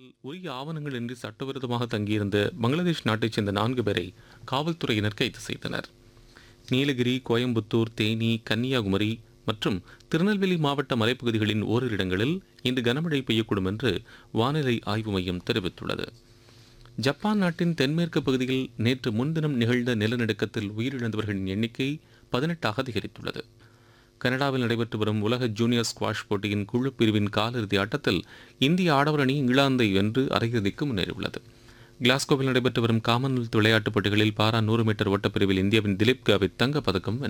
உரிய ஆவணங்களின்றி சட்டவிரோதமாக தங்கியிருந்த பங்களாதேஷ் நாட்டைச் சேர்ந்த நான்கு பேரை காவல்துறையினர் கைது செய்தனர் நீலகிரி கோயம்புத்தூர் தேனி கன்னியாகுமரி மற்றும் திருநெல்வேலி மாவட்ட மலைப்பகுதிகளின் ஓரிரு இடங்களில் இன்று கனமழை பெய்யக்கூடும் என்று வானிலை ஆய்வு மையம் தெரிவித்துள்ளது ஜப்பான் நாட்டின் தென்மேற்கு பகுதியில் நேற்று முன்தினம் நிகழ்ந்த நிலநடுக்கத்தில் உயிரிழந்தவர்களின் எண்ணிக்கை பதினெட்டாக அதிகரித்துள்ளது கனடாவில் நடைபெற்று வரும் உலக ஜூனியர் ஸ்குவாஷ் போட்டியின் குழு பிரிவின் காலிறுதி ஆட்டத்தில் இந்திய ஆடவர் அணி இங்கிலாந்தை வென்று அரையிறுதிக்கு முன்னேறியுள்ளது கிளாஸ்கோவில் நடைபெற்று வரும் காமன்வெல்த் விளையாட்டுப் போட்டிகளில் பாரா நூறு மீட்டர் ஓட்டப்பிரிவில் இந்தியாவின் திலீப் காவித் தங்கப் பதக்கம் வென்றார்